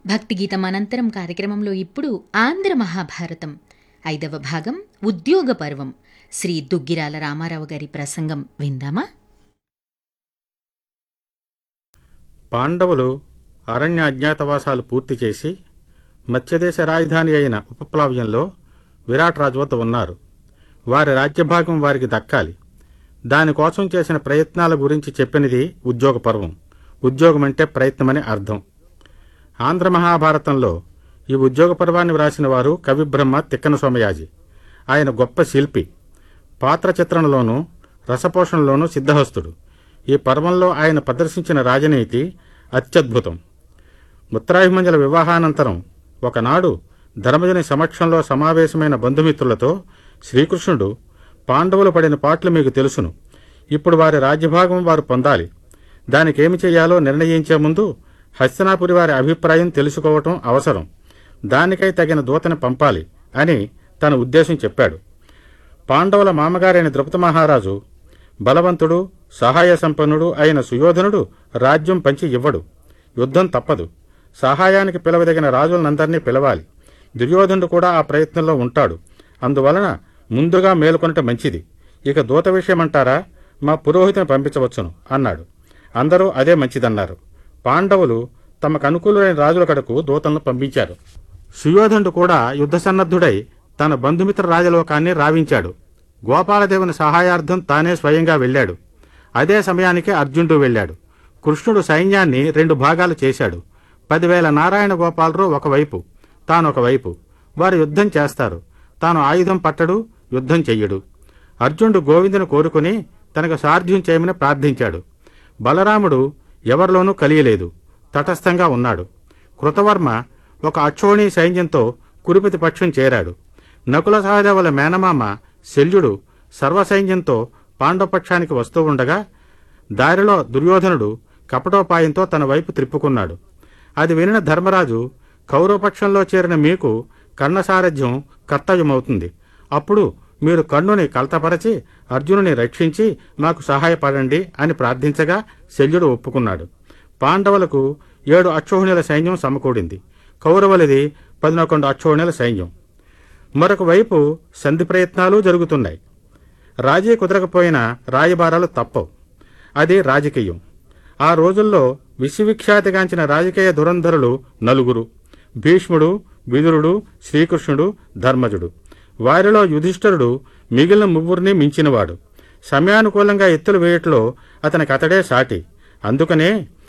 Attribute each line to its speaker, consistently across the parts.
Speaker 1: భక్తి గీతం అనంతరం కార్యక్రమంలో ఇప్పుడు ఆంధ్ర మహాభారతం ఐదవ భాగం ఉద్యోగ పర్వం శ్రీ దుగ్గిరాల రామారావు గారి ప్రసంగం విందామా
Speaker 2: పాండవులు అరణ్య అజ్ఞాతవాసాలు పూర్తి చేసి మత్స్యదేశ రాజధాని అయిన ఉపప్లవ్యంలో విరాట్ రాజు వద్ద ఉన్నారు వారి రాజ్యభాగం వారికి దక్కాలి దానికోసం చేసిన ప్రయత్నాల గురించి చెప్పినది ఉద్యోగ పర్వం ఉద్యోగం అంటే ప్రయత్నమని అర్థం ఆంధ్ర మహాభారతంలో ఈ ఉద్యోగ పర్వాన్ని వ్రాసిన వారు కవిబ్రహ్మ తిక్కన సోమయాజి ఆయన గొప్ప శిల్పి పాత్ర చిత్రణలోనూ రసపోషణలోనూ సిద్ధహస్తుడు ఈ పర్వంలో ఆయన ప్రదర్శించిన రాజనీతి అత్యద్భుతం ఉత్తరాభిమంజల వివాహానంతరం ఒకనాడు ధర్మజుని సమక్షంలో సమావేశమైన బంధుమిత్రులతో శ్రీకృష్ణుడు పాండవులు పడిన పాటలు మీకు తెలుసును ఇప్పుడు వారి రాజ్యభాగం వారు పొందాలి దానికేమి చేయాలో నిర్ణయించే ముందు హస్తినాపురి వారి అభిప్రాయం తెలుసుకోవటం అవసరం దానికై తగిన దూతని పంపాలి అని తన ఉద్దేశం చెప్పాడు పాండవుల మామగారైన ద్రౌపది మహారాజు బలవంతుడు సహాయ సంపన్నుడు అయిన సుయోధనుడు రాజ్యం పంచి ఇవ్వడు యుద్ధం తప్పదు సహాయానికి పిలవదగిన రాజులనందరినీ పిలవాలి దుర్యోధనుడు కూడా ఆ ప్రయత్నంలో ఉంటాడు అందువలన ముందుగా మేలుకొనట మంచిది ఇక దూత విషయమంటారా మా పురోహితుని పంపించవచ్చును అన్నాడు అందరూ అదే మంచిదన్నారు పాండవులు తమకు అనుకూలమైన రాజుల కడకు దూతలను పంపించారు సుయోధనుడు కూడా యుద్ధ సన్నద్ధుడై తన బంధుమిత్ర రాజలోకాన్ని రావించాడు గోపాలదేవుని సహాయార్థం తానే స్వయంగా వెళ్ళాడు అదే సమయానికి అర్జునుడు వెళ్ళాడు కృష్ణుడు సైన్యాన్ని రెండు భాగాలు చేశాడు పదివేల నారాయణ గోపాలరు ఒకవైపు తాను ఒకవైపు వారు యుద్ధం చేస్తారు తాను ఆయుధం పట్టడు యుద్ధం చెయ్యడు అర్జునుడు గోవిందుని కోరుకుని తనకు సార్థ్యం చేయమని ప్రార్థించాడు బలరాముడు ఎవరిలోనూ కలియలేదు తటస్థంగా ఉన్నాడు కృతవర్మ ఒక అక్షోణి సైన్యంతో కురుపతి పక్షం చేరాడు నకుల సహదేవుల మేనమామ శల్యుడు సర్వసైన్యంతో పాండవపక్షానికి వస్తూ ఉండగా దారిలో దుర్యోధనుడు కపటోపాయంతో తన వైపు త్రిప్పుకున్నాడు అది వినిన ధర్మరాజు కౌరవపక్షంలో చేరిన మీకు కర్ణసారథ్యం కర్తవ్యమవుతుంది అప్పుడు మీరు కన్నుని కలతపరచి అర్జునుని రక్షించి మాకు సహాయపడండి అని ప్రార్థించగా శల్యుడు ఒప్పుకున్నాడు పాండవులకు ఏడు అక్షోహిణుల సైన్యం సమకూడింది కౌరవులది పదినొకొండు అక్షోహిణుల సైన్యం మరొక వైపు సంధి ప్రయత్నాలు జరుగుతున్నాయి రాజీ కుదరకపోయినా రాయబారాలు తప్పవు అది రాజకీయం ఆ రోజుల్లో విశ్వవిఖ్యాతిగాంచిన రాజకీయ దురంధరులు నలుగురు భీష్ముడు విదురుడు శ్రీకృష్ణుడు ధర్మజుడు వారిలో యుధిష్ఠరుడు మిగిలిన ముగ్గురిని మించినవాడు సమయానుకూలంగా ఎత్తులు వేయట్లో అతనికి అతడే సాటి అందుకనే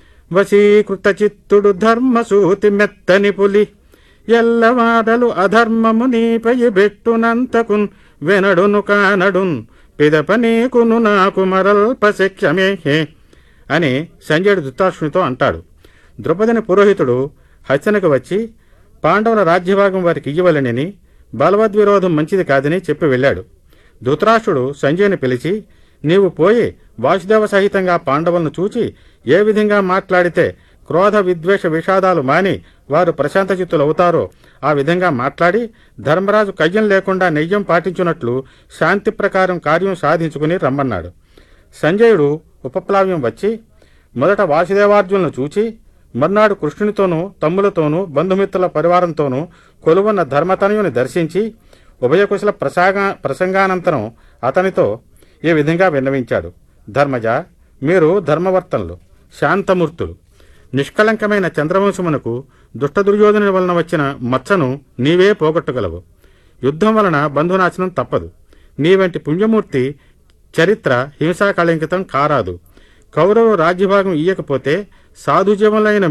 Speaker 2: వశీకృత చిత్తుడు ధర్మసూతి మెత్తని పులి ఎల్లవాడలు అధర్మము నీపై బెట్టునంతకున్ వెనడును కానడున్ పిదప నీకును నాకు మరల్ప శిక్షమే హే అని సంజయుడు ధృతాశ్రునితో అంటాడు ద్రుపదిని పురోహితుడు హస్తినకు వచ్చి పాండవుల రాజ్యభాగం వారికి ఇయ్యవలనని బలవద్విరోధం మంచిది కాదని చెప్పి వెళ్ళాడు ధృతరాష్ట్రుడు సంజయుని పిలిచి నీవు పోయి వాసుదేవ సహితంగా పాండవులను చూచి ఏ విధంగా మాట్లాడితే క్రోధ విద్వేష విషాదాలు మాని వారు ప్రశాంత చిత్తులవుతారో ఆ విధంగా మాట్లాడి ధర్మరాజు కయ్యం లేకుండా నెయ్యం పాటించున్నట్లు శాంతి ప్రకారం కార్యం సాధించుకుని రమ్మన్నాడు సంజయుడు ఉపప్లావ్యం వచ్చి మొదట వాసుదేవార్జునులను చూచి మర్నాడు కృష్ణునితోనూ తమ్ములతోనూ బంధుమిత్రుల పరివారంతోనూ కొలువున్న ధర్మతనయుని దర్శించి ఉభయకుశల ప్రసాగా ప్రసంగానంతరం అతనితో ఈ విధంగా విన్నవించాడు ధర్మజ మీరు ధర్మవర్తనులు శాంతమూర్తులు నిష్కళంకమైన చంద్రవంశమునకు దుష్ట దుర్యోధనుని వలన వచ్చిన మచ్చను నీవే పోగొట్టగలవు యుద్ధం వలన బంధునాశనం తప్పదు నీ వంటి పుణ్యమూర్తి చరిత్ర హింసాకళంకితం కారాదు కౌరవ రాజ్యభాగం ఇయ్యకపోతే సాధుజీవులైన